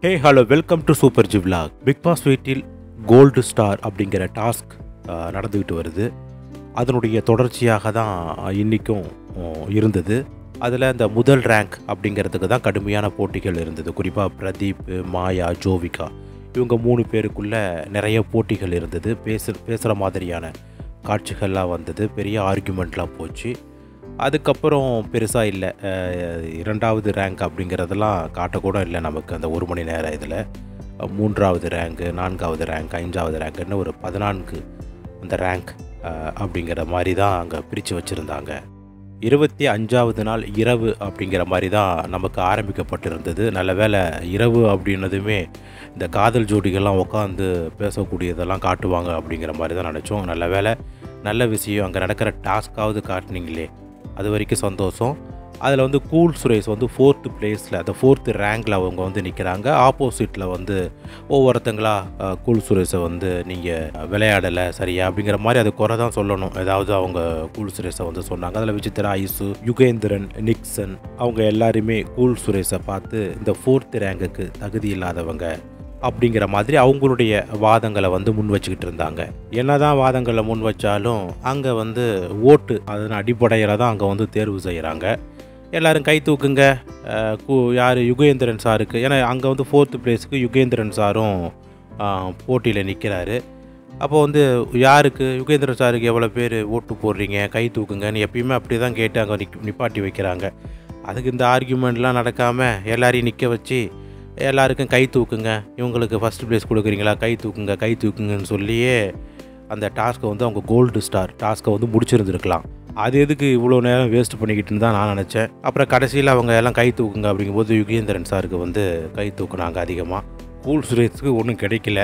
hey hello welcome to super G vlog big boss வீட்டில் gold star அப்படிங்கிற task நடந்துக்கிட்டு வருது அதனுடைய தொடர்ச்சியாக தான் இன்றைக்கும் இருந்தது அதில் இந்த முதல் ரேங்க் அப்படிங்கிறதுக்கு தான் கடுமையான போட்டிகள் இருந்தது குறிப்பாக பிரதீப் மாயா ஜோவிகா இவங்க மூணு பேருக்குள்ள நிறைய போட்டிகள் இருந்தது பேசு பேசுகிற மாதிரியான காட்சிகள்லாம் வந்தது பெரிய ஆர்குமெண்ட்லாம் போச்சு அதுக்கப்புறம் பெருசாக இல்லை அஹ், இரண்டாவது ரேங்க் அப்படிங்கிறதெல்லாம் காட்டக்கூட இல்லை நமக்கு அந்த ஒரு மணி நேரம் இதில் மூன்றாவது ரேங்க்கு நான்காவது ரேங்க் ஐந்தாவது ரேங்க்குன்னு ஒரு பதினான்கு அந்த ரேங்க் அஹ், அப்படிங்கிற மாதிரி தான் அங்கே பிரித்து வச்சுருந்தாங்க இருபத்தி அஞ்சாவது நாள் இரவு அப்படிங்கிற மாதிரி தான் நமக்கு ஆரம்பிக்கப்பட்டிருந்தது நல்ல வேளை இரவு அப்படின்னதுமே இந்த காதல் ஜோடிகள்லாம் உட்காந்து பேசக்கூடியதெல்லாம் காட்டுவாங்க அப்படிங்கிற மாதிரி தான் நினச்சோம் நல்ல வேளை நல்ல விஷயம் அங்கே நடக்கிற டாஸ்க்காவது காட்டுனீங்களே அது வரைக்கும் சந்தோஷம் அதில் வந்து கூல் சுரேஷ் வந்து ஃபோர்த்து பிளேஸில் அந்த ஃபோர்த்து ரேங்கில் அவங்க வந்து நிற்கிறாங்க ஆப்போசிட்டில் வந்து ஒவ்வொருத்தங்களா அஹ், கூல் சுரேஷை வந்து நீங்கள் விளையாடலை சரியா அப்படிங்கிற மாதிரி அது குறை தான் சொல்லணும் ஏதாவது அவங்க கூல் சுரேஷை வந்து சொன்னாங்க அதில் விசித்திரா ஐசு யுகேந்திரன் நிக்சன் அவங்க எல்லாருமே கூல் சுரேஷை பார்த்து இந்த ஃபோர்த்து ரேங்குக்கு தகுதி இல்லாதவங்க அப்படிங்கிற மாதிரி அவங்களுடைய வாதங்களை வந்து முன் வச்சுக்கிட்டு இருந்தாங்க என்னதான் வாதங்களை முன் வச்சாலும் அங்கே வந்து ஓட்டு அதன் அடிப்படையில் தான் அங்கே வந்து தேர்வு செய்கிறாங்க எல்லாரும் கை தூக்குங்க அஹ், கு- யார் யுகேந்திரன் சாருக்கு ஏன்னா அங்கே வந்து ஃபோர்த்து பிளேஸுக்கு யுகேந்திரன் சாரும் போட்டியில் நிற்கிறாரு அப்போ வந்து யாருக்கு யுகேந்திரன் சாருக்கு எவ்வளோ பேர் ஓட்டு போடுறீங்க கை தூக்குங்கன்னு எப்பயுமே அப்படி தான் கேட்டு அங்கே நிக் நிப்பாட்டி வைக்கிறாங்க அதுக்கு இந்த ஆர்கியூமெண்ட்லாம் நடக்காமல் எல்லாரையும் நிற்க வச்சு எல்லாருக்கும் கை தூக்குங்க இவங்களுக்கு ஃபஸ்ட் ப்ளேஸ் கொடுக்குறீங்களா கை தூக்குங்க கை தூக்குங்கன்னு சொல்லியே அந்த டாஸ்க்கை வந்து அவங்க கோல்டு ஸ்டார் டாஸ்க்கை வந்து முடிச்சிருந்துருக்கலாம் அது எதுக்கு இவ்வளோ நேரம் வேஸ்ட் பண்ணிக்கிட்டுன்னு தான் நான் நினச்சேன் அப்புறம் கடைசியில் அவங்க எல்லாம் கை தூக்குங்க அப்படிங்கும்போது யுகேந்திரன் சாருக்கு வந்து கை தூக்குனாங்க அதிகமாக கூல் சுரேஷுக்கு ஒன்றும் கிடைக்கல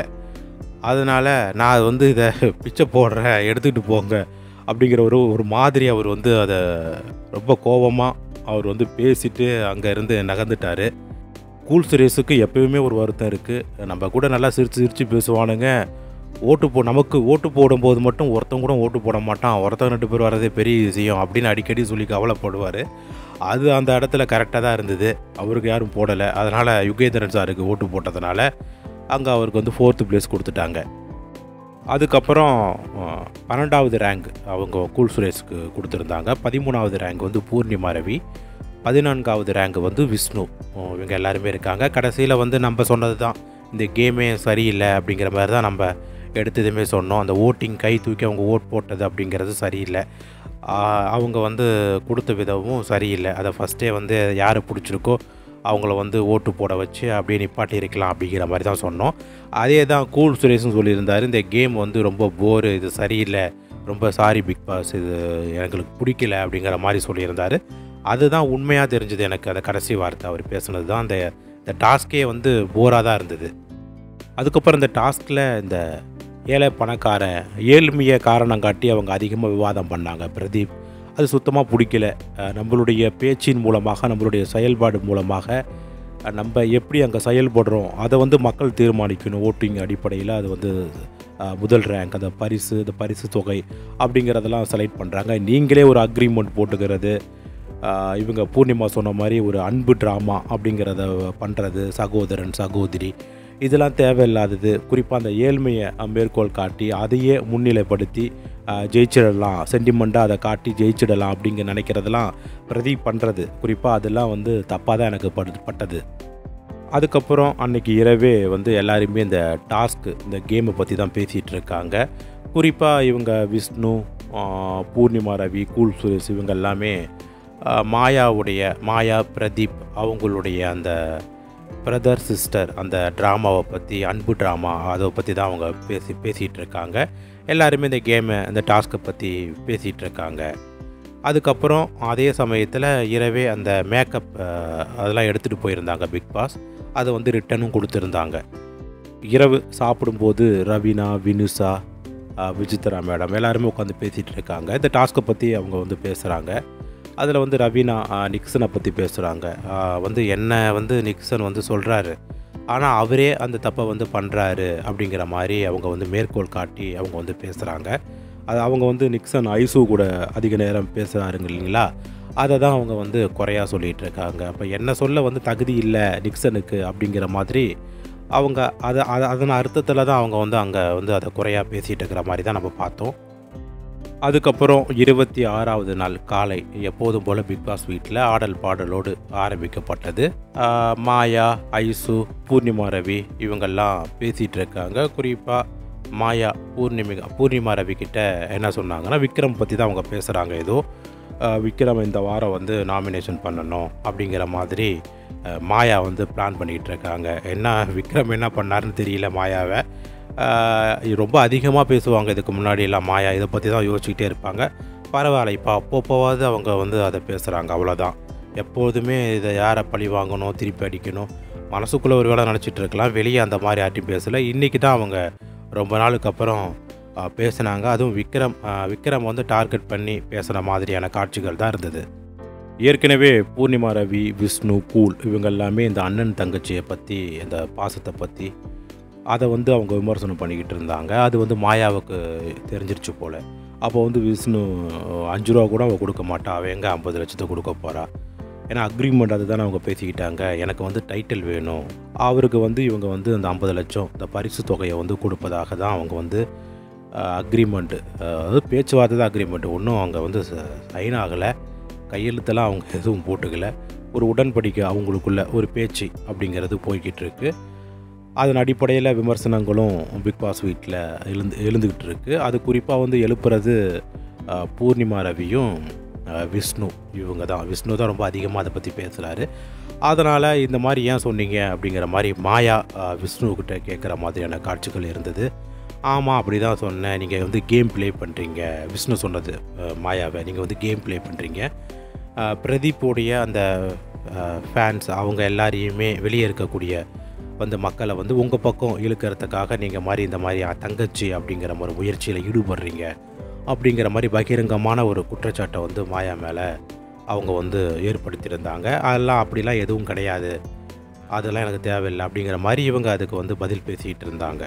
அதனால் நான் வந்து இதை பிச்சை போடுறேன் எடுத்துக்கிட்டு போங்க அப்படிங்கிற ஒரு ஒரு மாதிரி அவர் வந்து அதை ரொம்ப கோபமாக அவர் வந்து பேசிட்டு அங்கேருந்து நகர்ந்துட்டார் கூல் சுரேஷுக்கு எப்பயுமே ஒரு வருத்தம் இருக்குது நம்ம கூட நல்லா சிரித்து சிரித்து பேசுவானுங்க ஓட்டு போ நமக்கு ஓட்டு போடும்போது மட்டும் ஒருத்தன் கூட ஓட்டு போட மாட்டான் ஒருத்தன் ரெண்டு பேர் வரதே பெரிய விஷயம் அப்படின்னு அடிக்கடி சொல்லி கவலைப்படுவார் அது அந்த இடத்துல கரெக்டாக தான் இருந்தது அவருக்கு யாரும் போடலை அதனால் யுகேந்திரன் சாருக்கு ஓட்டு போட்டதுனால அங்கே அவருக்கு வந்து ஃபோர்த்து ப்ளேஸ் கொடுத்துட்டாங்க அதுக்கப்புறம் அஹ், பன்னெண்டாவது ரேங்க் அவங்க கூல் சுரேஷ்க்கு கொடுத்துருந்தாங்க பதிமூணாவது ரேங்க் வந்து பூர்ணிமா ரவி பதினான்காவது ரேங்க் வந்து விஷ்ணு அஹ், இவங்க எல்லாருமே இருக்காங்க கடைசியில் வந்து நம்ம சொன்னது தான் இந்த கேமே சரியில்லை அப்படிங்கிற மாதிரி தான் நம்ம எடுத்ததுமே சொன்னோம் அந்த ஓட்டிங் கை தூக்கி அவங்க ஓட் போட்டது அப்படிங்கிறது சரியில்லை ஆஹ், அவங்க வந்து கொடுத்த விதமும் சரியில்லை அதை ஃபஸ்ட்டே வந்து யாரை பிடிச்சிருக்கோ அவங்கள வந்து ஓட்டு போட வச்சு அப்படியே நிப்பாட்டி இருக்கலாம் அப்படிங்கிற மாதிரி தான் சொன்னோம் அதே தான் கூல் சுரேஷும் சொல்லியிருந்தார் இந்த கேம் வந்து ரொம்ப போரு இது சரியில்லை ரொம்ப சாரி பிக் பாஸ் இது எங்களுக்கு பிடிக்கல அப்படிங்கிற மாதிரி சொல்லியிருந்தார் அதுதான் உண்மையாக தெரிஞ்சது எனக்கு அந்த கடைசி வார்த்தை அவர் பேசுனது தான் அந்த இந்த டாஸ்கே வந்து போராக தான் இருந்தது அதுக்கப்புறம் இந்த டாஸ்கில் இந்த ஏழை பணக்காரன் ஏழ்மையை காரணம் காட்டி அவங்க அதிகமாக விவாதம் பண்ணாங்க பிரதீப் அது சுத்தமாக பிடிக்கல அஹ் நம்மளுடைய பேச்சின் மூலமாக நம்மளுடைய செயல்பாடு மூலமாக அஹ் நம்ம எப்படி அங்கே செயல்படுறோம் அதை வந்து மக்கள் தீர்மானிக்கணும் ஓட்டிங் அடிப்படையில் அது வந்து அஹ், முதல் ரேங்க் அந்த பரிசு இந்த பரிசு தொகை அப்படிங்கிறதெல்லாம் செலக்ட் பண்ணுறாங்க நீங்களே ஒரு அக்ரிமெண்ட் போட்டுக்கிறது அஹ், இவங்க பூர்ணிமா சொன்ன மாதிரி ஒரு அன்பு ட்ராமா அப்படிங்கிறத பண்ணுறது சகோதரன் சகோதரி இதெல்லாம் தேவையில்லாதது குறிப்பாக அந்த ஏழ்மையை அஹ், மேற்கோள் காட்டி அதையே முன்னிலைப்படுத்தி அஹ், ஜெயிச்சிடலாம் சென்டிமெண்ட்டாக அதை காட்டி ஜெயிச்சிடலாம் அப்படிங்க நினைக்கிறதெல்லாம் பிரதீப் பண்ணுறது குறிப்பாக அதெல்லாம் வந்து தப்பாக தான் எனக்கு படு பட்டது அதுக்கப்புறம் அன்னைக்கு இரவே வந்து எல்லாருமே இந்த டாஸ்க்கு இந்த கேமை பற்றி தான் பேசிகிட்டு இருக்காங்க குறிப்பாக இவங்க விஷ்ணு ஆஹ், பூர்ணிமா ரவி கூல் சுரேஷ் இவங்க எல்லாமே ஆஹ், மாயாவுடைய மாயா பிரதீப் அவங்களுடைய அந்த பிரதர் சிஸ்டர் அந்த ட்ராமாவை பற்றி அன்பு ட்ராமா அதை பற்றி தான் அவங்க பேசி பேசிகிட்டு இருக்காங்க எல்லாருமே இந்த கேமை இந்த டாஸ்க்கை பற்றி பேசிகிட்டு இருக்காங்க அதுக்கப்புறம் அதே சமயத்தில் இரவே அந்த மேக்கப் அதெல்லாம் எடுத்துகிட்டு போயிருந்தாங்க பிக் பாஸ் அதை வந்து ரிட்டனும் கொடுத்துருந்தாங்க இரவு சாப்பிடும்போது ரவீனா வினுசா அஹ், விசித்ரா மேடம் எல்லாருமே உட்காந்து பேசிகிட்டு இருக்காங்க இந்த டாஸ்க்கை பற்றி அவங்க வந்து பேசுகிறாங்க அதில் வந்து ரவீனா அஹ், நிக்சனை பற்றி பேசுகிறாங்க வந்து என்ன வந்து நிக்சன் வந்து சொல்கிறாரு ஆனால் அவரே அந்த தப்பை வந்து பண்ணுறாரு அப்படிங்கிற மாதிரி அவங்க வந்து மேற்கோள் காட்டி அவங்க வந்து பேசுகிறாங்க அது அவங்க வந்து நிக்சன் ஐசு கூட அதிக நேரம் பேசுகிறாருங்க இல்லைங்களா அதை தான் அவங்க வந்து குறையாக சொல்லிகிட்டு இருக்காங்க அப்போ என்ன சொல்ல வந்து தகுதி இல்லை நிக்சனுக்கு அப்படிங்கிற மாதிரி அவங்க அதை அதை அதன் அர்த்தத்தில் தான் அவங்க வந்து அங்கே வந்து அதை குறையாக பேசிகிட்டு இருக்கிற மாதிரி தான் நம்ம பார்த்தோம் அதுக்கப்புறம் இருபத்தி ஆறாவது நாள் காலை எப்போதும் போல் பிக் பாஸ் வீட்டில் ஆடல் பாடலோடு ஆரம்பிக்கப்பட்டது ஆஹ் மாயா ஐசு பூர்ணிமா ரவி இவங்கெல்லாம் பேசிகிட்டு இருக்காங்க குறிப்பாக மாயா பூர்ணிமிகா பூர்ணிமா ரவி கிட்ட என்ன சொன்னாங்கன்னா விக்ரம் பற்றி தான் அவங்க பேசுகிறாங்க ஏதோ ஆஹ் விக்ரம் இந்த வாரம் வந்து நாமினேஷன் பண்ணணும் அப்படிங்கிற மாதிரி ஆஹ் மாயா வந்து பிளான் பண்ணிகிட்டு இருக்காங்க என்ன விக்ரம் என்ன பண்ணாருன்னு தெரியல மாயாவை ஆஹ் ரொம்ப அதிகமாக பேசுவாங்க இதுக்கு முன்னாடி எல்லாம் மாயா இதை பற்றி தான் யோசிச்சுக்கிட்டே இருப்பாங்க பரவாயில்ல இப்போ அப்பப்போவாவது அவங்க வந்து அதை பேசுகிறாங்க அவ்வளோதான் எப்போதுமே இதை யாரை பழி வாங்கணும் திருப்பி அடிக்கணும் மனசுக்குள்ளே ஒரு வேளை நினச்சிட்டு இருக்கலாம் வெளியே அந்த மாதிரி யார்ட்டையும் பேசலை இன்றைக்கி தான் அவங்க ரொம்ப நாளுக்கு அப்புறம் ஆஹ், பேசுனாங்க அதுவும் விக்ரம் ஆஹ், விக்ரம் வந்து டார்கெட் பண்ணி பேசுகிற மாதிரியான காட்சிகள் தான் இருந்தது ஏற்கனவே பூர்ணிமா ரவி விஷ்ணு கூல் இவங்க எல்லாமே இந்த அண்ணன் தங்கச்சியை பற்றி இந்த பாசத்தை பற்றி அதை வந்து அவங்க விமர்சனம் பண்ணிக்கிட்டு இருந்தாங்க அது வந்து மாயாவுக்கு தெரிஞ்சிருச்சு போல் அப்போ வந்து விஷ்ணு அஞ்சு ரூபா கூட அவ கொடுக்க மாட்டா அவள் எங்கே ஐம்பது லட்சத்தை கொடுக்க போகிறா ஏன்னா அக்ரிமெண்ட் அதுதானே அவங்க பேசிக்கிட்டாங்க எனக்கு வந்து டைட்டில் வேணும் அவருக்கு வந்து இவங்க வந்து அந்த ஐம்பது லட்சம் இந்த பரிசு தொகையை வந்து கொடுப்பதாக தான் அவங்க வந்து அக்ரிமெண்ட்டு அதாவது பேச்சுவார்த்தை தான் அக்ரிமெண்ட் ஒன்றும் அவங்க வந்து சைன் ஆகலை கையெழுத்தெல்லாம் அவங்க எதுவும் போட்டுக்கல ஒரு உடன்படிக்கை அவங்களுக்குள்ள ஒரு பேச்சு அப்படிங்கிறது போய்கிட்டு இருக்கு அதன் அடிப்படையில் விமர்சனங்களும் பிக் பாஸ் வீட்டில் எழுந்து எழுந்துக்கிட்டு இருக்கு அது குறிப்பாக வந்து எழுப்புறது அஹ், பூர்ணிமா ரவியும் அஹ், விஷ்ணு இவங்க தான் விஷ்ணு தான் ரொம்ப அதிகமாக அதை பற்றி பேசுகிறாரு அதனால் இந்த மாதிரி ஏன் சொன்னீங்க அப்படிங்கிற மாதிரி மாயா அஹ், விஷ்ணுக்கிட்ட கேட்குற மாதிரியான காட்சிகள் இருந்தது ஆமாம் அப்படி தான் சொன்னேன் நீங்கள் வந்து கேம் ப்ளே பண்ணுறீங்க விஷ்ணு சொன்னது அஹ், மாயாவை நீங்கள் வந்து கேம் ப்ளே பண்ணுறீங்க பிரதீப்போடைய அந்த ஃபேன்ஸ் அவங்க எல்லாரையுமே வெளியே இருக்கக்கூடிய வந்து மக்களை வந்து உங்கள் பக்கம் இழுக்கிறதுக்காக நீங்கள் மாதிரி இந்த மாதிரி அஹ், தங்கச்சி அப்படிங்கிற ஒரு முயற்சியில் ஈடுபடுறீங்க அப்படிங்கிற மாதிரி பகிரங்கமான ஒரு குற்றச்சாட்டை வந்து மாயா மேலே அவங்க வந்து ஏற்படுத்தியிருந்தாங்க அதெல்லாம் அப்படிலாம் எதுவும் கிடையாது அதெல்லாம் எனக்கு தேவையில்லை அப்படிங்கிற மாதிரி இவங்க அதுக்கு வந்து பதில் பேசிக்கிட்டு இருந்தாங்க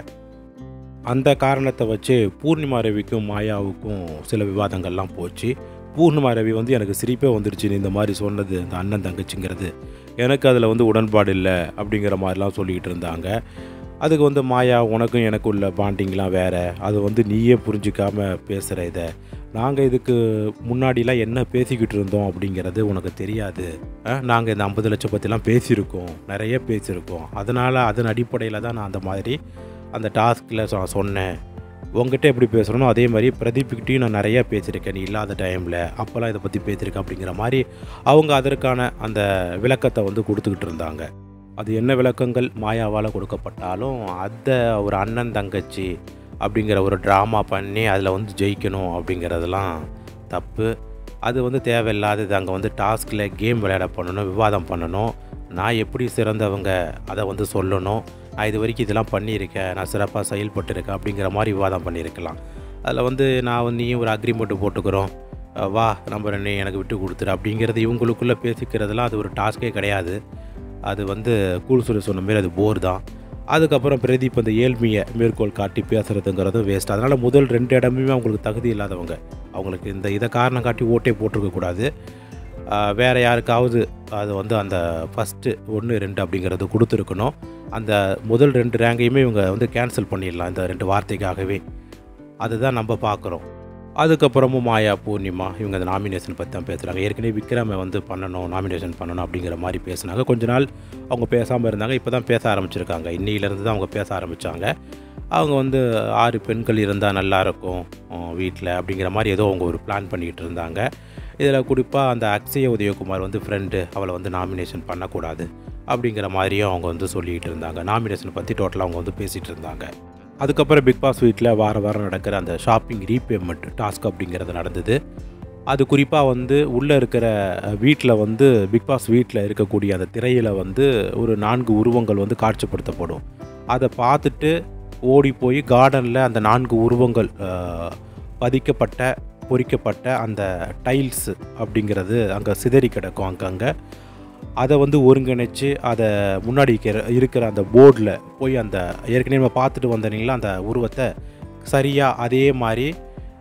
அந்த காரணத்தை வச்சு பூர்ணிமா ரவிக்கும் மாயாவுக்கும் சில விவாதங்கள்லாம் போச்சு பூர்ணிமா ரவி வந்து எனக்கு சிரிப்பே வந்துடுச்சு நீ இந்த மாதிரி சொன்னது இந்த அண்ணன் தங்கச்சிங்கிறது எனக்கு அதில் வந்து உடன்பாடு இல்லை அப்படிங்கிற மாதிரிலாம் சொல்லிக்கிட்டு இருந்தாங்க அதுக்கு வந்து மாயா உனக்கும் எனக்கும் உள்ள பாண்டிங்லாம் வேறு அது வந்து நீயே புரிஞ்சிக்காம பேசுகிற இதை நாங்கள் இதுக்கு முன்னாடிலாம் என்ன பேசிக்கிட்டு இருந்தோம் அப்படிங்கிறது உனக்கு தெரியாது நாங்கள் இந்த ஐம்பது லட்சம் பற்றிலாம் பேசியிருக்கோம் நிறைய பேசியிருக்கோம் அதனால் அதன் அடிப்படையில் தான் நான் அந்த மாதிரி அந்த டாஸ்கில் நான் சொன்னேன் உங்ககிட்ட எப்படி பேசுகிறனோ அதே மாதிரி பிரதீப்கிட்டையும் நான் நிறையா பேசியிருக்கேன் நீ இல்லாத டைமில் அப்போல்லாம் இதை பற்றி பேசியிருக்கேன் அப்படிங்கிற மாதிரி அவங்க அதற்கான அந்த விளக்கத்தை வந்து கொடுத்துக்கிட்டு இருந்தாங்க அது என்ன விளக்கங்கள் மாயாவால் கொடுக்கப்பட்டாலும் அதை ஒரு அண்ணன் தங்கச்சி அப்படிங்கிற ஒரு ட்ராமா பண்ணி அதில் வந்து ஜெயிக்கணும் அப்படிங்கிறதெல்லாம் தப்பு அது வந்து தேவையில்லாதது அங்கே வந்து டாஸ்கில் கேம் விளையாட பண்ணணும் விவாதம் பண்ணணும் நான் எப்படி சிறந்தவங்க அதை வந்து சொல்லணும் நான் இது வரைக்கும் இதெல்லாம் பண்ணியிருக்கேன் நான் சிறப்பாக செயல்பட்டிருக்கேன் அப்படிங்கிற மாதிரி விவாதம் பண்ணியிருக்கலாம் அதில் வந்து நான் வந்து நீயும் ஒரு அக்ரிமெண்ட் போட்டுக்கிறோம் அஹ் வா நம்ம நீ எனக்கு விட்டு கொடுத்துரு அப்படிங்கிறது இவங்களுக்குள்ளே பேசிக்கிறதுலாம் அது ஒரு டாஸ்கே கிடையாது அது வந்து கூல் சொல்லி சொன்ன மாரி அது போர் தான் அதுக்கப்புறம் பிரதீப் அந்த ஏழ்மையை மேற்கோள் காட்டி பேசுகிறதுங்கிறதும் வேஸ்ட் அதனால் முதல் ரெண்டு இடமுமே அவங்களுக்கு தகுதி இல்லாதவங்க அவங்களுக்கு இந்த இதை காரணம் காட்டி ஓட்டே போட்டிருக்கக்கூடாது வேறு யாருக்காவது அது வந்து அந்த ஃபஸ்ட்டு ஒன்று ரெண்டு அப்படிங்கிறது கொடுத்துருக்கணும் அந்த முதல் ரெண்டு ரேங்கையுமே இவங்க வந்து கேன்சல் பண்ணிடலாம் இந்த ரெண்டு வார்த்தைக்காகவே அதுதான் நம்ம பார்க்குறோம் அதுக்கப்புறமும் மாயா பூர்ணிமா இவங்க அந்த நாமினேஷன் பற்றி தான் பேசுகிறாங்க ஏற்கனவே விக்ரமை வந்து பண்ணணும் நாமினேஷன் பண்ணணும் அப்படிங்கிற மாதிரி பேசுனாங்க கொஞ்ச நாள் அவங்க பேசாமல் இருந்தாங்க இப்போ தான் பேச ஆரம்பிச்சிருக்காங்க இன்னிலேருந்து தான் அவங்க பேச ஆரம்பித்தாங்க அவங்க வந்து ஆறு பெண்கள் இருந்தால் நல்லாயிருக்கும் வீட்டில் அப்படிங்கிற மாதிரி ஏதோ அவங்க ஒரு பிளான் பண்ணிக்கிட்டு இருந்தாங்க இதில் குறிப்பாக அந்த அக்ஷய உதயகுமார் வந்து ஃப்ரெண்டு அவளை வந்து நாமினேஷன் பண்ணக்கூடாது அப்படிங்கிற மாதிரியும் அவங்க வந்து சொல்லிகிட்டு இருந்தாங்க நாமினேஷன் பற்றி டோட்டலாக அவங்க வந்து பேசிகிட்டு இருந்தாங்க அதுக்கப்புறம் பிக் பாஸ் வீட்டில் வார வாரம் நடக்கிற அந்த ஷாப்பிங் ரீபேமெண்ட் டாஸ்க் அப்படிங்கிறது நடந்தது அது குறிப்பாக வந்து உள்ளே இருக்கிற வீட்டில் வந்து பிக் பாஸ் வீட்டில் இருக்கக்கூடிய அந்த திரையில் வந்து ஒரு நான்கு உருவங்கள் வந்து காட்சிப்படுத்தப்படும் அதை பார்த்துட்டு ஓடி போய் கார்டனில் அந்த நான்கு உருவங்கள் அஹ், பதிக்கப்பட்ட பொறிக்கப்பட்ட அந்த டைல்ஸ் அப்படிங்கிறது அங்கே சிதறி கிடக்கும் அங்கங்கே அதை வந்து ஒருங்கிணைச்சு அதை முன்னாடி இருக்கிற இருக்கிற அந்த போர்டில் போய் அந்த ஏற்கனவே நம்ம பார்த்துட்டு வந்தீங்களா அந்த உருவத்தை சரியாக அதே மாதிரி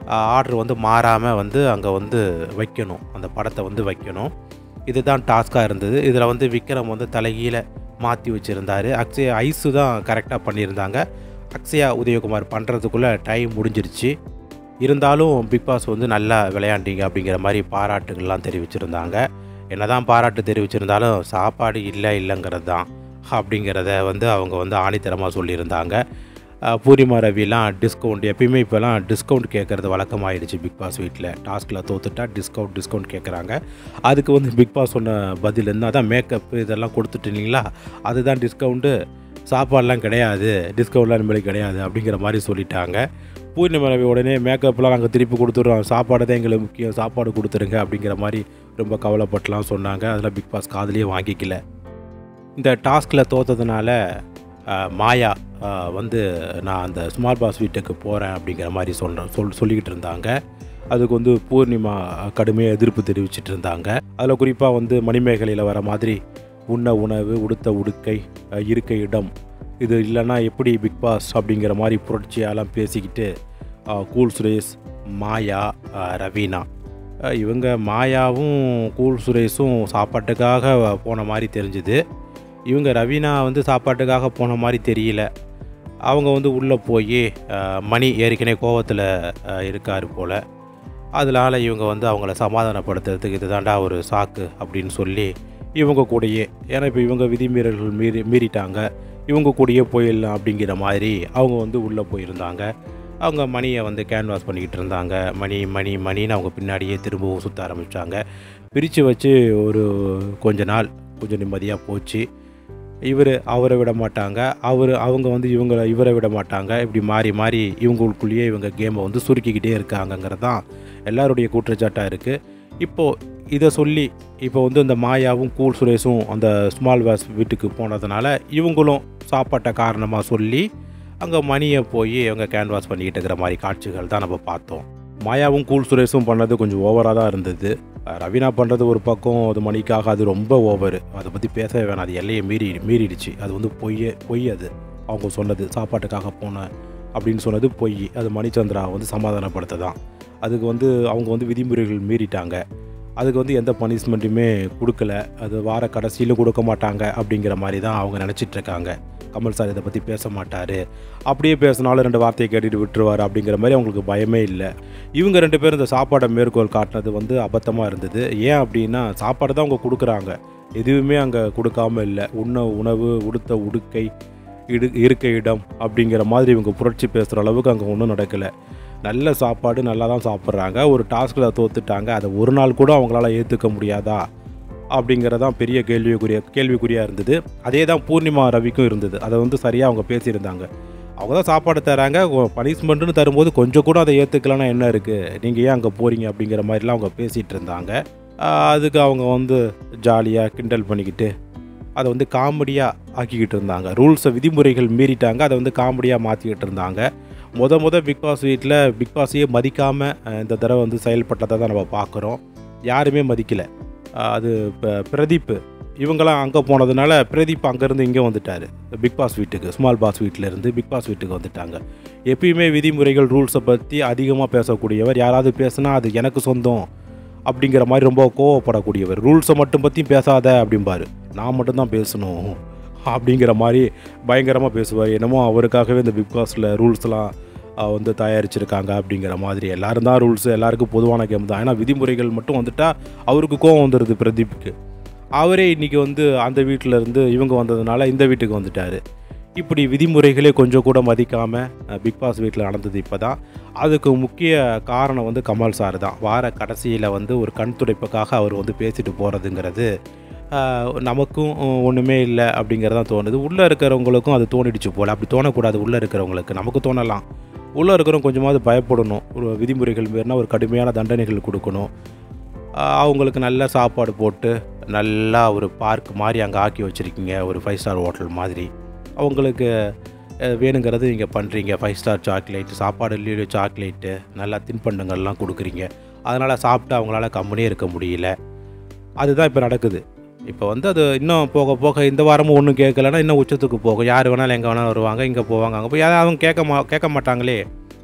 ஆர்டர் வந்து மாறாமல் வந்து அங்கே வந்து வைக்கணும் அந்த படத்தை வந்து வைக்கணும் இதுதான் டாஸ்க்காக இருந்தது இதில் வந்து விக்ரம் வந்து தலைகீழ மாற்றி வச்சுருந்தாரு அக்ஷயா ஐஸு தான் கரெக்டாக பண்ணியிருந்தாங்க அக்ஷயா உதயகுமார் பண்ணுறதுக்குள்ளே டைம் முடிஞ்சிருச்சு இருந்தாலும் பிக் பாஸ் வந்து நல்லா விளையாண்டீங்க அப்படிங்கிற மாதிரி பாராட்டுகள்லாம் தெரிவிச்சிருந்தாங்க என்னதான் பாராட்டு தெரிவிச்சிருந்தாலும் சாப்பாடு இல்லை இல்லைங்கிறது தான் அப்படிங்கிறத வந்து அவங்க வந்து ஆணித்தரமாக சொல்லியிருந்தாங்க அஹ் பூர்ணிமா ரவிலாம் டிஸ்கவுண்ட் எப்பயுமே இப்போலாம் டிஸ்கவுண்ட் கேட்குறது வழக்கமாயிடுச்சு பிக் பாஸ் வீட்டில் டாஸ்கில் தோத்துட்டா டிஸ்கவுண்ட் டிஸ்கவுண்ட் கேட்குறாங்க அதுக்கு வந்து பிக் பாஸ் சொன்ன பதில் என்ன அதான் மேக்கப் இதெல்லாம் கொடுத்துட்டீங்களா அதுதான் டிஸ்கவுண்ட்டு சாப்பாடெலாம் கிடையாது டிஸ்கவுண்ட்லாம் இனிமேல் கிடையாது அப்படிங்கிற மாதிரி சொல்லிட்டாங்க பூர்ணிமா ரவி உடனே மேக்கப்லாம் நாங்கள் திருப்பி கொடுத்துட்றோம் சாப்பாடு தான் எங்களுக்கு முக்கியம் சாப்பாடு கொடுத்துருங்க அப்படிங்கிற மாதிரி ரொம்ப கவலைப்பட்டுலாம் சொன்னாங்க அதில் பிக் பாஸ் காதுலேயே வாங்கிக்கல இந்த டாஸ்கில் தோத்ததுனால அஹ், மாயா அஹ், வந்து நான் அந்த ஸ்மார்ட் பாஸ் வீட்டுக்கு போகிறேன் அப்படிங்கிற மாதிரி சொல்கிறேன் சொல் சொல்லிக்கிட்டு இருந்தாங்க அதுக்கு வந்து பூர்ணிமா கடுமையாக எதிர்ப்பு தெரிவிச்சிட்டு இருந்தாங்க அதில் குறிப்பாக வந்து மணிமேகலையில் வர மாதிரி உண்ண உணவு உடுத்த உடுக்கை அஹ், இருக்க இடம் இது இல்லைன்னா எப்படி பிக் பாஸ் அப்படிங்கிற மாதிரி புரட்சியாலாம் பேசிக்கிட்டு அஹ், கூல் சுரேஷ் மாயா அஹ், ரவீனா அஹ், இவங்க மாயாவும் கூல் சுரேஷும் சாப்பாட்டுக்காக போன மாதிரி தெரிஞ்சுது இவங்க ரவீனா வந்து சாப்பாட்டுக்காக போன மாதிரி தெரியல அவங்க வந்து உள்ளே போய் மணி ஏற்கனவே கோவத்தில் இருக்கார் போல் அதனால் இவங்க வந்து அவங்கள சமாதானப்படுத்துறதுக்கு இதுதாண்டா ஒரு சாக்கு அப்படின்னு சொல்லி இவங்க கூடயே ஏன்னா இப்போ இவங்க விதிமீறல்கள் மீறி மீறிட்டாங்க இவங்க கூடயே போயிடலாம் அப்படிங்கிற மாதிரி அவங்க வந்து உள்ளே போயிருந்தாங்க அவங்க மணியை வந்து கேன்வாஸ் பண்ணிக்கிட்டு இருந்தாங்க மணி மணி மணின்னு அவங்க பின்னாடியே திரும்பவும் சுற்ற ஆரம்பித்தாங்க பிரித்து வச்சு ஒரு கொஞ்ச நாள் கொஞ்சம் நிம்மதியாக போச்சு இவர் அவரை விட மாட்டாங்க அவர் அவங்க வந்து இவங்களை இவரை விட மாட்டாங்க இப்படி மாறி மாறி இவங்களுக்குள்ளேயே இவங்க கேமை வந்து சுருக்கிக்கிட்டே இருக்காங்கங்கிறது தான் எல்லாருடைய குற்றச்சாட்டாக இருக்குது இப்போது இதை சொல்லி இப்போ வந்து இந்த மாயாவும் கூல் சுரேஷும் அந்த ஸ்மால் வாஸ் வீட்டுக்கு போனதுனால இவங்களும் சாப்பாட்டை காரணமாக சொல்லி அங்கே மணியை போய் அவங்க கேன்வாஸ் பண்ணிக்கிட்டு இருக்கிற மாதிரி காட்சிகள் தான் நம்ம பார்த்தோம் மாயாவும் கூல் சுரேஷும் பண்ணது கொஞ்சம் ஓவராக தான் இருந்தது அஹ் ரவீனா பண்ணுறது ஒரு பக்கம் அது மணிக்காக அது ரொம்ப ஓவர் அதை பற்றி பேசவே வேணாம் அது எல்லையை மீறி மீறிடுச்சு அது வந்து பொய்யே பொய் அது அவங்க சொன்னது சாப்பாட்டுக்காக போனேன் அப்படின்னு சொன்னது பொய் அது மணிச்சந்திரா வந்து சமாதானப்படுத்த தான் அதுக்கு வந்து அவங்க வந்து விதிமுறைகள் மீறிட்டாங்க அதுக்கு வந்து எந்த பனிஷ்மெண்ட்டுமே கொடுக்கல அது வார கடைசியில் கொடுக்க மாட்டாங்க அப்படிங்கிற மாதிரி தான் அவங்க நினச்சிட்டு இருக்காங்க கமல் சார் இதை பற்றி பேச மாட்டார் அப்படியே பேசினாலும் ரெண்டு வார்த்தையை கேட்டுட்டு விட்டுருவார் அப்படிங்கிற மாதிரி அவங்களுக்கு பயமே இல்லை இவங்க ரெண்டு பேரும் இந்த சாப்பாடை மேற்கோள் காட்டினது வந்து அபத்தமாக இருந்தது ஏன் அப்படின்னா சாப்பாடு தான் அவங்க கொடுக்குறாங்க எதுவுமே அங்கே கொடுக்காம இல்லை உண்ண உணவு உடுத்த உடுக்கை இடு இருக்க இடம் அப்படிங்கிற மாதிரி இவங்க புரட்சி பேசுகிற அளவுக்கு அங்கே ஒன்றும் நடக்கலை நல்ல சாப்பாடு நல்லா தான் சாப்பிட்றாங்க ஒரு டாஸ்கில் தோத்துட்டாங்க அதை ஒரு நாள் கூட அவங்களால ஏற்றுக்க முடியாதா அப்படிங்கிறதான் பெரிய கேள்விக்குரிய கேள்விக்குறியாக இருந்தது அதே தான் பூர்ணிமா ரவிக்கும் இருந்தது அதை வந்து சரியாக அவங்க பேசியிருந்தாங்க அவங்க தான் சாப்பாடு தராங்க பனிஷ்மெண்ட்டுன்னு தரும்போது கொஞ்சம் கூட அதை ஏற்றுக்கலன்னா என்ன இருக்குது நீங்கள் ஏன் அங்கே போகிறீங்க அப்படிங்கிற மாதிரிலாம் அவங்க பேசிகிட்டு இருந்தாங்க ஆஹ் அதுக்கு அவங்க வந்து ஜாலியாக கிண்டல் பண்ணிக்கிட்டு அதை வந்து காமெடியாக ஆக்கிக்கிட்டு இருந்தாங்க ரூல்ஸை விதிமுறைகள் மீறிட்டாங்க அதை வந்து காமெடியாக மாற்றிக்கிட்டு இருந்தாங்க முத முத பிக் பாஸ் வீட்டில் பிக் பாஸையே மதிக்காமல் இந்த தடவை வந்து செயல்பட்டதை தான் நம்ம பார்க்குறோம் யாருமே மதிக்கலை அது இப்போ பிரதீப் இவங்கெல்லாம் அங்கே போனதுனால பிரதீப் அங்கேருந்து இங்கே வந்துட்டார் பிக் பாஸ் வீட்டுக்கு ஸ்மால் பாஸ் வீட்டிலேருந்து பிக் பாஸ் வீட்டுக்கு வந்துட்டாங்க எப்பயுமே விதிமுறைகள் ரூல்ஸை பற்றி அதிகமாக பேசக்கூடியவர் யாராவது பேசுனா அது எனக்கு சொந்தம் அப்படிங்கிற மாதிரி ரொம்ப கோவப்படக்கூடியவர் ரூல்ஸை மட்டும் பற்றி பேசாத அப்படிம்பாரு நான் மட்டும்தான் பேசணும் அப்படிங்கிற மாதிரி பயங்கரமாக பேசுவார் என்னமோ அவருக்காகவே இந்த பிக் பாஸில் ரூல்ஸ்லாம் வந்து தயாரிச்சிருக்காங்க அப்படிங்கிற மாதிரி எல்லாரும் தான் ரூல்ஸ் எல்லாருக்கும் பொதுவான கேம் தான் ஏன்னா விதிமுறைகள் மட்டும் வந்துட்டால் அவருக்கு கோவம் வந்துடுது பிரதீப்புக்கு அவரே இன்றைக்கி வந்து அந்த வீட்டில் இருந்து இவங்க வந்ததுனால இந்த வீட்டுக்கு வந்துட்டார் இப்படி விதிமுறைகளே கொஞ்சம் கூட மதிக்காமல் பிக் பாஸ் வீட்டில் நடந்தது இப்போ தான் அதுக்கு முக்கிய காரணம் வந்து கமல் சார் தான் வார கடைசியில் வந்து ஒரு கண் துடைப்புக்காக அவர் வந்து பேசிட்டு போகிறதுங்கிறது ஆஹ், நமக்கும் ஒன்றுமே இல்லை அப்படிங்கிறதான் தோணுது உள்ளே இருக்கிறவங்களுக்கும் அது தோணிடுச்சு போல் அப்படி தோணக்கூடாது உள்ளே இருக்கிறவங்களுக்கு நமக்கு தோணலாம் உள்ளே இருக்கிறவங்க கொஞ்சமாவது பயப்படணும் ஒரு விதிமுறைகள் மீறினா ஒரு கடுமையான தண்டனைகள் கொடுக்கணும் ஆஹ், அவங்களுக்கு நல்ல சாப்பாடு போட்டு நல்லா ஒரு பார்க் மாதிரி அங்கே ஆக்கி வச்சுருக்கீங்க ஒரு ஃபைவ் ஸ்டார் ஹோட்டல் மாதிரி அவங்களுக்கு அஹ், வேணுங்கிறது நீங்கள் பண்ணுறீங்க ஃபைவ் ஸ்டார் சாக்லேட் சாப்பாடு இல்லையோ சாக்லேட்டு நல்லா தின்பண்டங்கள்லாம் கொடுக்குறீங்க அதனால் சாப்பிட்டு அவங்களால கம்முனே இருக்க முடியல அதுதான் இப்போ நடக்குது இப்போ வந்து அது இன்னும் போக போக இந்த வாரமும் ஒன்றும் கேட்கலன்னா இன்னும் உச்சத்துக்கு போகும் யார் வேணாலும் எங்கே வேணாலும் வருவாங்க இங்கே போவாங்க அங்கே போய் யாரும் அவங்க கேட்க மா கேட்க மாட்டாங்களே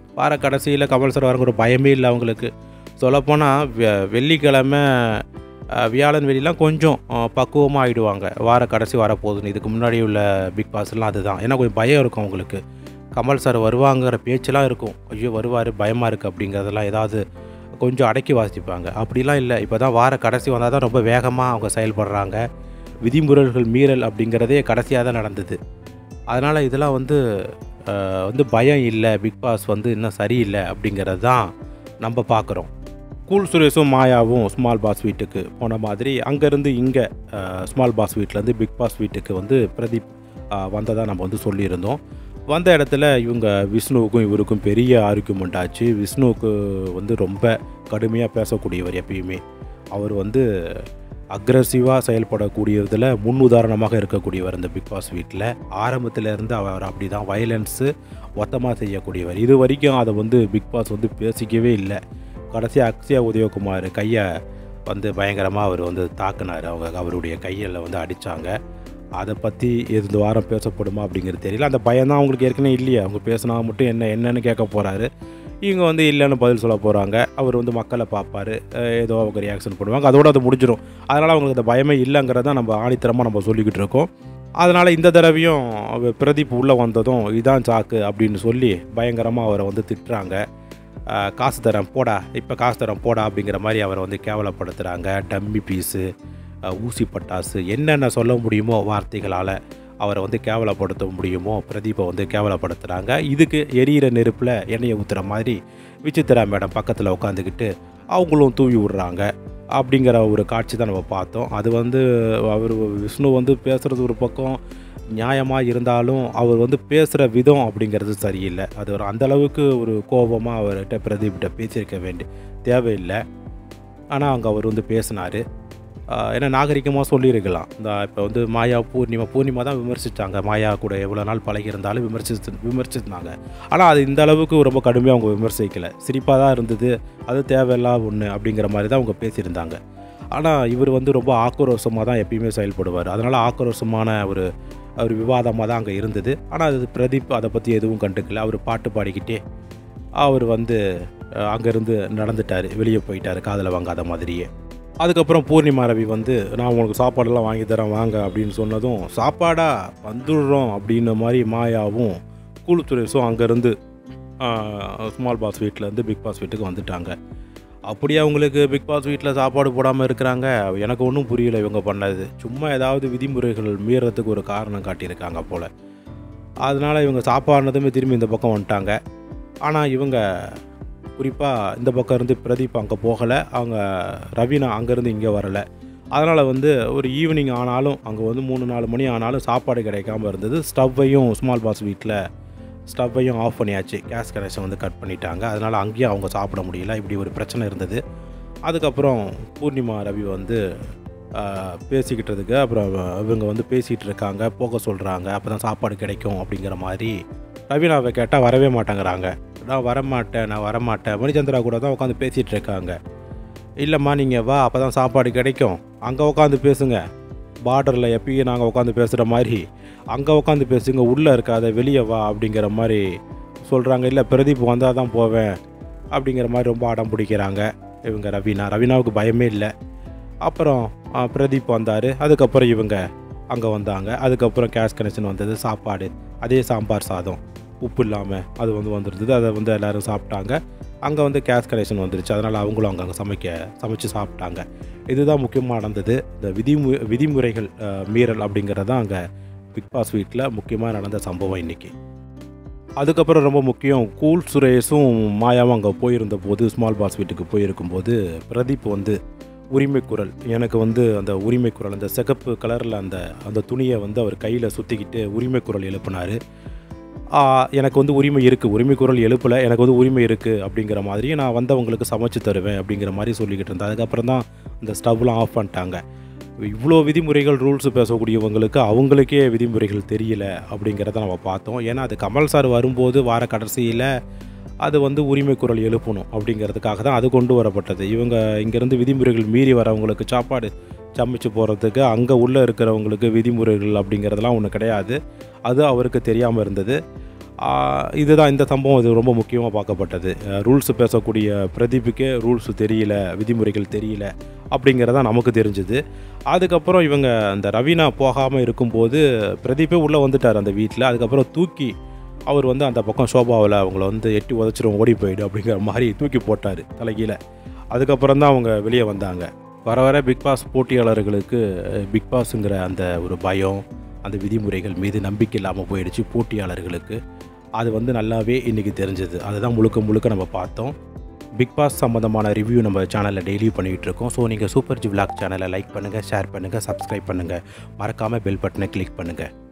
வார கடைசியில் கமல் சார் வரங்கிற பயமே இல்லை அவங்களுக்கு சொல்லப்போனால் வெ- வெள்ளிக்கிழமை அஹ், வியாழன் வெளிலாம் கொஞ்சம் பக்குவமாக ஆகிடுவாங்க வார கடைசி வரப்போகுதுன்னு இதுக்கு முன்னாடி உள்ள பிக் பாஸ்லாம் அதுதான் ஏன்னா கொஞ்சம் பயம் இருக்கும் அவங்களுக்கு கமல் சார் வருவாங்கிற பேச்செல்லாம் இருக்கும் ஐயோ வருவார் பயமாக இருக்குது அப்படிங்கிறதெல்லாம் ஏதாவது கொஞ்சம் அடக்கி வாசிப்பாங்க அப்படிலாம் இல்லை இப்போ தான் வார கடைசி வந்தால் தான் ரொம்ப வேகமாக அவங்க செயல்படுறாங்க விதிமுறைகள் மீறல் அப்படிங்கிறதே கடைசியாக தான் நடந்தது அதனால் இதெல்லாம் வந்து அஹ், வந்து பயம் இல்லை பிக் பாஸ் வந்து இன்னும் சரியில்லை அப்படிங்கிறது தான் நம்ம பார்க்குறோம் கூல் சுரேஷும் மாயாவும் ஸ்மால் பாஸ் வீட்டுக்கு போன மாதிரி அங்கேருந்து இங்கே ஸ்மால் பாஸ் வீட்டிலேருந்து பிக் பாஸ் வீட்டுக்கு வந்து பிரதீப் வந்ததாக நம்ம வந்து சொல்லியிருந்தோம் வந்த இடத்துல இவங்க விஷ்ணுவுக்கும் இவருக்கும் பெரிய ஆர்குமெண்ட் ஆச்சு விஷ்ணுவுக்கு வந்து ரொம்ப கடுமையாக பேசக்கூடியவர் எப்பயுமே அவர் வந்து அக்ரஸிவாக செயல்படக்கூடியதில் முன் உதாரணமாக இருக்கக்கூடியவர் இந்த பிக் பாஸ் வீட்டில் ஆரம்பத்துல இருந்து அவர் அப்படி தான் வயலன்ஸு மொத்தமாக செய்யக்கூடியவர் இது வரைக்கும் அதை வந்து பிக் பாஸ் வந்து பேசிக்கவே இல்லை கடைசி அக்ஷயா உதயகுமார் கையை வந்து பயங்கரமாக அவர் வந்து தாக்குனார் அவங்க அவருடைய கையில் வந்து அடித்தாங்க அதை பற்றி இந்த வாரம் பேசப்படுமா அப்படிங்கிறது தெரியல அந்த பயம் தான் அவங்களுக்கு ஏற்கனவே இல்லையே அவங்க பேசினா மட்டும் என்ன என்னன்னு கேட்க போகிறாரு இவங்க வந்து இல்லைன்னு பதில் சொல்ல போகிறாங்க அவர் வந்து மக்களை பார்ப்பாரு அஹ் ஏதோ அவங்க ரியாக்ஷன் பண்ணுவாங்க அதோட அது முடிஞ்சிடும் அதனால் அவங்களுக்கு அந்த பயமே இல்லைங்கிறத நம்ம ஆணித்தரமாக நம்ம சொல்லிக்கிட்டு இருக்கோம் அதனால் இந்த தடவையும் அவர் பிரதீப் உள்ளே வந்ததும் இதான் சாக்கு அப்படின்னு சொல்லி பயங்கரமாக அவரை வந்து திட்டுறாங்க அஹ் காசு தரேன் போடா இப்போ காசு தரேன் போடா அப்படிங்கிற மாதிரி அவரை வந்து கேவலப்படுத்துகிறாங்க டம்மி பீஸு ஊசி பட்டாசு என்னென்ன சொல்ல முடியுமோ வார்த்தைகளால் அவரை வந்து கேவலப்படுத்த முடியுமோ பிரதீப்பை வந்து கேவலப்படுத்துகிறாங்க இதுக்கு எரியிற நெருப்பில் எண்ணெயை ஊற்றுற மாதிரி விசித்திரா மேடம் பக்கத்தில் உட்காந்துக்கிட்டு அவங்களும் தூவி விடுறாங்க அப்படிங்கிற ஒரு காட்சி தான் நம்ம பார்த்தோம் அது வந்து அவர் விஷ்ணு வந்து பேசுகிறது ஒரு பக்கம் நியாயமாக இருந்தாலும் அவர் வந்து பேசுகிற விதம் அப்படிங்கிறது சரியில்லை அது ஒரு அந்த அளவுக்கு ஒரு கோபமாக அவர்கிட்ட பிரதீப்கிட்ட பேசியிருக்க வேண்டிய தேவையில்லை ஆனால் அங்கே அவர் வந்து பேசினார் ஏன்னா நாகரிகமாக சொல்லியிருக்கலாம் இந்த இப்போ வந்து மாயா பூர்ணிமா பூர்ணிமா தான் விமர்சித்தாங்க மாயா கூட எவ்வளோ நாள் பழகி இருந்தாலும் விமர்சித்து விமர்சித்தாங்க ஆனால் அது இந்த அளவுக்கு ரொம்ப கடுமையாக அவங்க விமர்சிக்கலை சிரிப்பாக தான் இருந்தது அது தேவையில்லாத ஒன்று அப்படிங்கிற மாதிரி தான் அவங்க பேசியிருந்தாங்க ஆனால் இவர் வந்து ரொம்ப ஆக்ரோஷமாக தான் எப்பயுமே செயல்படுவார் அதனால் ஆக்ரோஷமான ஒரு ஒரு விவாதமாக தான் அங்கே இருந்தது ஆனால் அது பிரதீப் அதை பற்றி எதுவும் கண்டுக்கல அவர் பாட்டு பாடிக்கிட்டே அவர் வந்து அஹ், அங்கேருந்து நடந்துட்டார் வெளியே போயிட்டார் காதில் வாங்காத மாதிரியே அதுக்கப்புறம் பூர்ணிமா ரவி வந்து நான் உங்களுக்கு சாப்பாடெல்லாம் வாங்கி தரேன் வாங்க அப்படின்னு சொன்னதும் சாப்பாடா வந்துடுறோம் அப்படின்ன மாதிரி மாயாவும் கூலு சுரேஷும் அங்கேருந்து ஸ்மால் பாஸ் வீட்டிலேருந்து பிக் பாஸ் வீட்டுக்கு வந்துட்டாங்க அப்படியே அவங்களுக்கு பிக் பாஸ் வீட்டில் சாப்பாடு போடாமல் இருக்கிறாங்க எனக்கு ஒன்றும் புரியல இவங்க பண்ணது சும்மா ஏதாவது விதிமுறைகள் மீறதுக்கு ஒரு காரணம் காட்டியிருக்காங்க போல் அதனால் இவங்க சாப்பாடுனதுமே திரும்பி இந்த பக்கம் வந்துட்டாங்க ஆனால் இவங்க குறிப்பாக இந்த பக்கம் இருந்து பிரதீப் அங்கே போகலை அவங்க ரவீனா அங்கேருந்து இங்கே வரலை அதனால் வந்து ஒரு ஈவினிங் ஆனாலும் அங்கே வந்து மூணு நாலு மணி ஆனாலும் சாப்பாடு கிடைக்காம இருந்தது ஸ்டவ்வையும் ஸ்மால் பாஸ் வீட்டில் ஸ்டவ்வையும் ஆஃப் பண்ணியாச்சு கேஸ் கனெக்ஷன் வந்து கட் பண்ணிட்டாங்க அதனால் அங்கேயும் அவங்க சாப்பிட முடியல இப்படி ஒரு பிரச்சனை இருந்தது அதுக்கப்புறம் பூர்ணிமா ரவி வந்து ஆஹ், பேசிக்கிட்டதுக்கு அப்புறம் இவங்க வந்து பேசிகிட்டு இருக்காங்க போக சொல்கிறாங்க அப்போ தான் சாப்பாடு கிடைக்கும் அப்படிங்கிற மாதிரி ரவீனாவை கேட்டால் வரவே மாட்டேங்கிறாங்க நான் வரமாட்டேன் நான் வரமாட்டேன் மணிச்சந்திரா கூட தான் உட்காந்து பேசிகிட்டு இருக்காங்க இல்லைம்மா நீங்கள் வா அப்போ தான் சாப்பாடு கிடைக்கும் அங்கே உட்காந்து பேசுங்க பார்டரில் எப்பயும் நாங்கள் உட்காந்து பேசுகிற மாதிரி அங்கே உட்காந்து பேசுங்க உள்ளே இருக்காத வெளியே வா அப்படிங்கிற மாதிரி சொல்கிறாங்க இல்லை பிரதீப் வந்தால் தான் போவேன் அப்படிங்கிற மாதிரி ரொம்ப அடம் பிடிக்கிறாங்க இவங்க ரவீனா ரவீனாவுக்கு பயமே இல்லை அப்புறம் ஆ, பிரதீப் வந்தார் அதுக்கப்புறம் இவங்க அங்கே வந்தாங்க அதுக்கப்புறம் கேஸ் கனெக்ஷன் வந்தது சாப்பாடு அதே சாம்பார் சாதம் உப்பு இல்லாமல் அது வந்து வந்திருந்தது அதை வந்து எல்லோரும் சாப்பிட்டாங்க அங்கே வந்து கேஸ் கனெக்ஷன் வந்துருச்சு அதனால் அவங்களும் அங்கே சமைக்க சமைச்சு சாப்பிட்டாங்க இதுதான் முக்கியமாக நடந்தது இந்த விதிமு விதிமுறைகள் அஹ், மீறல் அப்படிங்கிறது தான் அங்கே பிக் பாஸ் வீட்டில் முக்கியமாக நடந்த சம்பவம் இன்றைக்கி அதுக்கப்புறம் ரொம்ப முக்கியம் கூல் சுரேஷும் மாயாவும் அங்கே போயிருந்த போது ஸ்மால் பாஸ் வீட்டுக்கு போயிருக்கும்போது பிரதீப் வந்து உரிமை குரல் எனக்கு வந்து அந்த உரிமை குரல் அந்த சிகப்பு கலரில் அந்த அந்த துணியை வந்து அவர் கையில் சுற்றிக்கிட்டு உரிமை குரல் எழுப்பினார் எனக்கு வந்து உரிமை இருக்குது உரிமை குரல் எழுப்பலை எனக்கு வந்து உரிமை இருக்குது அப்படிங்கிற மாதிரி நான் வந்தவங்களுக்கு சமைச்சு தருவேன் அப்படிங்கிற மாதிரி சொல்லிக்கிட்டு இருந்தேன் அதுக்கப்புறம் தான் இந்த ஸ்டவ்லாம் ஆஃப் பண்ணிட்டாங்க இவ்வளோ விதிமுறைகள் ரூல்ஸ் பேசக்கூடியவங்களுக்கு அவங்களுக்கே விதிமுறைகள் தெரியல அப்படிங்கிறத நம்ம பார்த்தோம் ஏன்னா அது கமல் சார் வரும்போது வார கடைசியில் அது வந்து உரிமை குரல் எழுப்பணும் அப்படிங்கிறதுக்காக தான் அது கொண்டு வரப்பட்டது இவங்க இங்கேருந்து விதிமுறைகள் மீறி வரவங்களுக்கு சாப்பாடு சமைச்சு போகிறதுக்கு அங்கே உள்ளே இருக்கிறவங்களுக்கு விதிமுறைகள் அப்படிங்கிறதெல்லாம் ஒன்று கிடையாது அது அவருக்கு தெரியாமல் இருந்தது ஆஹ் இதுதான் இந்த சம்பவம் இது ரொம்ப முக்கியமாக பார்க்கப்பட்டது ரூல்ஸ் பேசக்கூடிய பிரதீப்புக்கே ரூல்ஸ் தெரியல விதிமுறைகள் தெரியல அப்படிங்கிறதா நமக்கு தெரிஞ்சுது அதுக்கப்புறம் இவங்க அந்த ரவீனா போகாமல் இருக்கும்போது பிரதீப்பே உள்ளே வந்துட்டார் அந்த வீட்டில் அதுக்கப்புறம் தூக்கி அவர் வந்து அந்த பக்கம் சோபாவில் அவங்கள வந்து எட்டி உதச்சிரும் ஓடி போயிடு அப்படிங்கிற மாதிரி தூக்கி போட்டார் தலைகீழ அதுக்கப்புறம் தான் அவங்க வெளியே வந்தாங்க வர வர பிக் பாஸ் போட்டியாளர்களுக்கு பிக் பாஸுங்கிற அந்த ஒரு பயம் அந்த விதிமுறைகள் மீது நம்பிக்கை இல்லாமல் போயிடுச்சு போட்டியாளர்களுக்கு அது வந்து நல்லாவே இன்றைக்கி தெரிஞ்சது அதுதான் முழுக்க முழுக்க நம்ம பார்த்தோம் பிக் பாஸ் சம்மந்தமான ரிவ்யூ நம்ம சேனலில் டெய்லி பண்ணிகிட்டு இருக்கோம் ஸோ நீங்கள் சூப்பர் ஜி விளாக் சேனலை லைக் பண்ணுங்கள் ஷேர் பண்ணுங்கள் சப்ஸ்கிரைப் பண்ணுங்கள் மறக்காமல் பெல் பட்டனை கிளிக் பண்ணுங்கள்